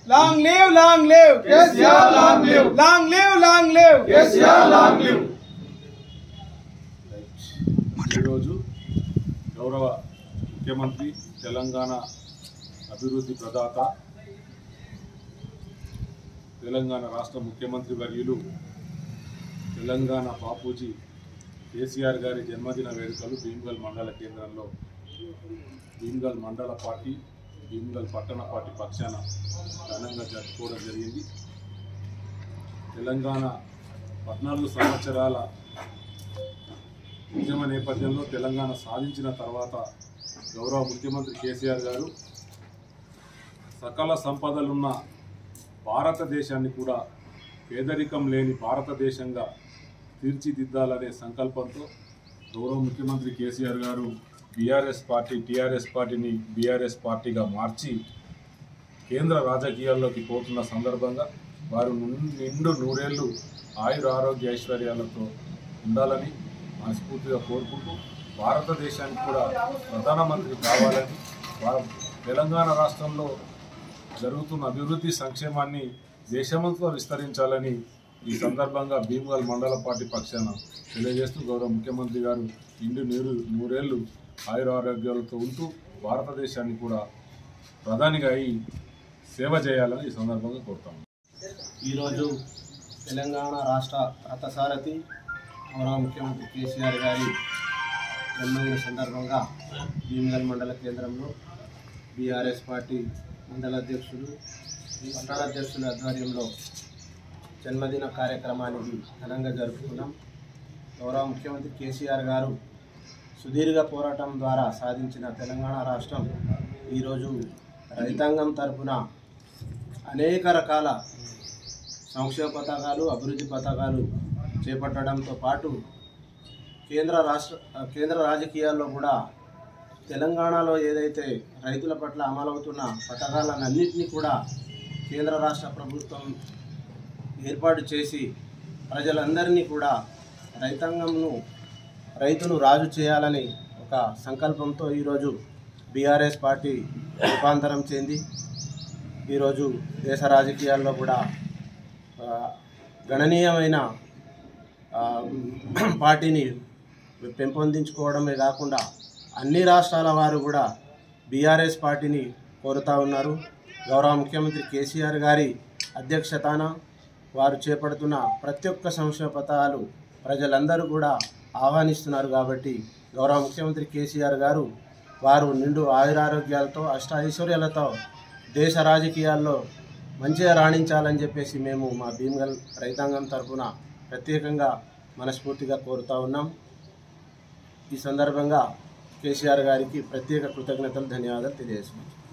long live long live KCR long live long live long live KCR long live ఈరోజు గౌరవ ముఖ్యమంత్రి తెలంగాణ అభివృద్ధి ప్రదాత తెలంగాణ రాష్ట్ర ముఖ్యమంత్రి వర్యులు తెలంగాణ బాపూజీ కేసీఆర్ గారి జన్మదిన వేడుకలు భీమ్గల్ మండల కేంద్రంలో భీమ్గల్ మండల పార్టీ భీమ్గల్ పట్టణ పార్టీ పక్షాన ఘనంగా జరుపుకోవడం జరిగింది తెలంగాణ పద్నాలుగు సంవత్సరాల ఉద్యమ నేపథ్యంలో తెలంగాణ సాధించిన తర్వాత గౌరవ ముఖ్యమంత్రి కేసీఆర్ గారు సకల సంపదలున్న భారతదేశాన్ని కూడా పేదరికం లేని భారతదేశంగా తీర్చిదిద్దాలనే సంకల్పంతో గౌరవ ముఖ్యమంత్రి కేసీఆర్ గారు బీఆర్ఎస్ పార్టీ టీఆర్ఎస్ పార్టీని బీఆర్ఎస్ పార్టీగా మార్చి కేంద్ర రాజకీయాల్లోకి పోతున్న సందర్భంగా వారు నిం- నిండు నూరేళ్లు ఆయుర ఆరోగ్య ఐశ్వర్యాలతో ఉండాలని మనస్ఫూర్తిగా కోరుకుంటూ భారతదేశానికి కూడా ప్రధానమంత్రి కావాలని వా- తెలంగాణ రాష్ట్రంలో జరుగుతున్న అభివృద్ధి సంక్షేమాన్ని దేశమంతా విస్తరించాలని ఈ సందర్భంగా భీమగల్ మండల పార్టీ పక్షాన తెలియజేస్తూ గౌరవ ముఖ్యమంత్రి గారు ఇండు నీరు నూరేళ్లు ఆయుర ఆరోగ్యాలతో ఉంటూ భారతదేశాన్ని కూడా ప్రధానిగా అయి సేవ చేయాలని ఈ సందర్భంగా కోరుతాము ఈరోజు తెలంగాణ రాష్ట్ర రథసారథి గౌరవ ముఖ్యమంత్రి కేసీఆర్ గారి జన్మదిన సందర్భంగా భీమగల్ మండల కేంద్రంలో బీఆర్ఎస్ పార్టీ మండల అధ్యక్షులు పట్టణ అధ్యక్షుల ఆధ్వర్యంలో జన్మదిన కార్యక్రమానికి ఘనంగా జరుపుకున్నాం గౌరవ ముఖ్యమంత్రి కేసీఆర్ గారు సుదీర్ఘ పోరాటం ద్వారా సాధించిన తెలంగాణ రాష్ట్రం ఈరోజు రైతాంగం తరపున అనేక రకాల సంక్షేమ పథకాలు అభివృద్ధి పథకాలు చేపట్టడంతో పాటు కేంద్ర రాష్ట్ర కేంద్ర రాజకీయాల్లో కూడా తెలంగాణలో ఏదైతే రైతుల పట్ల అమలవుతున్న పథకాలన్నింటినీ కూడా కేంద్ర రాష్ట్ర ప్రభుత్వం ఏర్పాటు చేసి ప్రజలందరినీ కూడా రైతాంగంను రైతును రాజు చేయాలని ఒక సంకల్పంతో ఈరోజు బీఆర్ఎస్ పార్టీ రూపాంతరం చెంది ఈరోజు దేశ రాజకీయాల్లో కూడా ఆ, గణనీయమైన ఆ, పార్టీని పెంపొందించుకోవడమే కాకుండా అన్ని రాష్ట్రాల వారు కూడా బీఆర్ఎస్ పార్టీని కోరుతా ఉన్నారు గౌరవ ముఖ్యమంత్రి కేసీఆర్ గారి అధ్యక్షతాన వారు చేపడుతున్న ప్రతి ఒక్క సంక్షేమ పథకాలు ప్రజలందరూ కూడా ఆహ్వానిస్తున్నారు కాబట్టి గౌరవ ముఖ్యమంత్రి కేసీఆర్ గారు వారు నిండు ఆయురారోగ్యాలతో అష్ట ఐశ్వర్యాలతో దేశ రాజకీయాల్లో మంచిగా రాణించాలని చెప్పేసి మేము మా భీమగల్ రైతాంగం తరఫున ప్రత్యేకంగా మనస్ఫూర్తిగా కోరుతా ఉన్నాం ఈ సందర్భంగా కేసీఆర్ గారికి ప్రత్యేక కృతజ్ఞతలు ధన్యవాదాలు తెలియజేస్తున్నాం